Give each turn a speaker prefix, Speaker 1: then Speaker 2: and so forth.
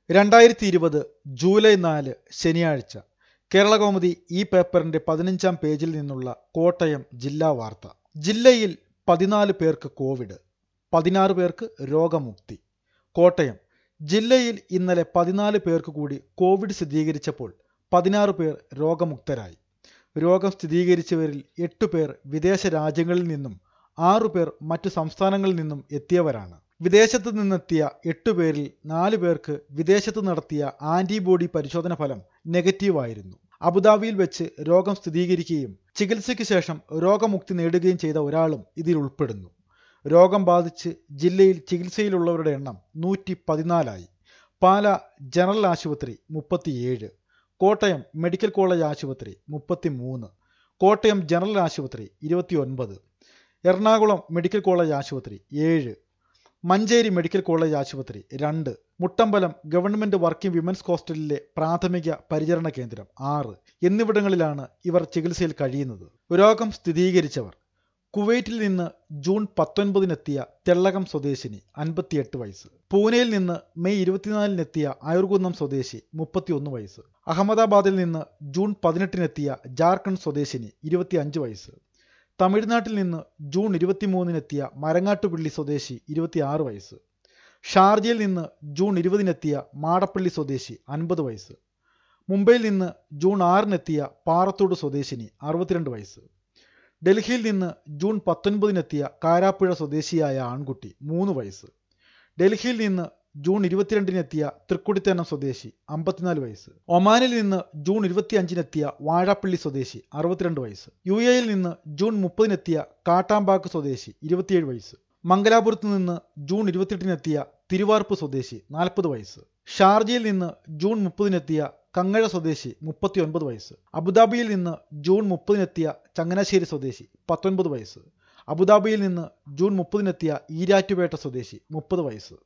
Speaker 1: രണ്ടായിരത്തി ഇരുപത് ജൂലൈ നാല് ശനിയാഴ്ച കേരളകൗമുദി ഈ പേപ്പറിന്റെ പതിനഞ്ചാം പേജിൽ നിന്നുള്ള കോട്ടയം ജില്ലാ വാർത്ത ജില്ലയിൽ പതിനാല് പേർക്ക് കോവിഡ് പതിനാറ് പേർക്ക് രോഗമുക്തി കോട്ടയം ജില്ലയിൽ ഇന്നലെ പതിനാല് പേർക്ക് കൂടി കോവിഡ് സ്ഥിരീകരിച്ചപ്പോൾ പതിനാറ് പേർ രോഗമുക്തരായി രോഗം സ്ഥിരീകരിച്ചവരിൽ എട്ട് പേർ വിദേശ രാജ്യങ്ങളിൽ നിന്നും ആറു പേർ മറ്റു സംസ്ഥാനങ്ങളിൽ നിന്നും എത്തിയവരാണ് വിദേശത്ത് നിന്നെത്തിയ എട്ട് പേരിൽ നാല് പേർക്ക് വിദേശത്ത് നടത്തിയ ആന്റിബോഡി പരിശോധന ഫലം നെഗറ്റീവായിരുന്നു അബുദാബിയിൽ വെച്ച് രോഗം സ്ഥിരീകരിക്കുകയും ചികിത്സയ്ക്ക് ശേഷം രോഗമുക്തി നേടുകയും ചെയ്ത ഒരാളും ഇതിൽ ഉൾപ്പെടുന്നു രോഗം ബാധിച്ച് ജില്ലയിൽ ചികിത്സയിലുള്ളവരുടെ എണ്ണം നൂറ്റി പതിനാലായി പാല ജനറൽ ആശുപത്രി മുപ്പത്തിയേഴ് കോട്ടയം മെഡിക്കൽ കോളേജ് ആശുപത്രി മുപ്പത്തിമൂന്ന് കോട്ടയം ജനറൽ ആശുപത്രി ഇരുപത്തിയൊൻപത് എറണാകുളം മെഡിക്കൽ കോളേജ് ആശുപത്രി ഏഴ് മഞ്ചേരി മെഡിക്കൽ കോളേജ് ആശുപത്രി രണ്ട് മുട്ടമ്പലം ഗവൺമെന്റ് വർക്കിംഗ് വിമൻസ് ഹോസ്റ്റലിലെ പ്രാഥമിക പരിചരണ കേന്ദ്രം ആറ് എന്നിവിടങ്ങളിലാണ് ഇവർ ചികിത്സയിൽ കഴിയുന്നത് രോഗം സ്ഥിരീകരിച്ചവർ കുവൈറ്റിൽ നിന്ന് ജൂൺ പത്തൊൻപതിനെത്തിയ തെള്ളകം സ്വദേശിനി അൻപത്തിയെട്ട് വയസ്സ് പൂനെയിൽ നിന്ന് മെയ് ഇരുപത്തിനാലിനെത്തിയ അയർകുന്നം സ്വദേശി മുപ്പത്തിയൊന്ന് വയസ്സ് അഹമ്മദാബാദിൽ നിന്ന് ജൂൺ പതിനെട്ടിനെത്തിയ ജാർഖണ്ഡ് സ്വദേശിനി ഇരുപത്തിയഞ്ച് വയസ്സ് തമിഴ്നാട്ടിൽ നിന്ന് ജൂൺ ഇരുപത്തിമൂന്നിനെത്തിയ മരങ്ങാട്ടുപള്ളി സ്വദേശി ഇരുപത്തിയാറ് വയസ്സ് ഷാർജയിൽ നിന്ന് ജൂൺ ഇരുപതിനെത്തിയ മാടപ്പള്ളി സ്വദേശി അൻപത് വയസ്സ് മുംബൈയിൽ നിന്ന് ജൂൺ ആറിനെത്തിയ പാറത്തോട് സ്വദേശിനി അറുപത്തിരണ്ട് വയസ്സ് ഡൽഹിയിൽ നിന്ന് ജൂൺ പത്തൊൻപതിനെത്തിയ കാരാപ്പുഴ സ്വദേശിയായ ആൺകുട്ടി മൂന്ന് വയസ്സ് ഡൽഹിയിൽ നിന്ന് ജൂൺ ഇരുപത്തിരണ്ടിനെത്തിയ തൃക്കുടിത്തേനം സ്വദേശി അമ്പത്തിനാല് വയസ്സ് ഒമാനിൽ നിന്ന് ജൂൺ ഇരുപത്തിയഞ്ചിനെത്തിയ വാഴപ്പള്ളി സ്വദേശി അറുപത്തിരണ്ട് വയസ്സ് യു എയിൽ നിന്ന് ജൂൺ മുപ്പതിനെത്തിയ കാട്ടാമ്പാക്ക് സ്വദേശി ഇരുപത്തിയേഴ് വയസ്സ് മംഗലാപുരത്ത് നിന്ന് ജൂൺ ഇരുപത്തിയെട്ടിനെത്തിയ തിരുവാർപ്പ് സ്വദേശി നാൽപ്പത് വയസ്സ് ഷാർജയിൽ നിന്ന് ജൂൺ മുപ്പതിനെത്തിയ കങ്ങഴ സ്വദേശി മുപ്പത്തിയൊൻപത് വയസ്സ് അബുദാബിയിൽ നിന്ന് ജൂൺ മുപ്പതിനെത്തിയ ചങ്ങനാശ്ശേരി സ്വദേശി പത്തൊൻപത് വയസ്സ് അബുദാബിയിൽ നിന്ന് ജൂൺ മുപ്പതിനെത്തിയ ഈരാറ്റുപേട്ട സ്വദേശി മുപ്പത് വയസ്സ്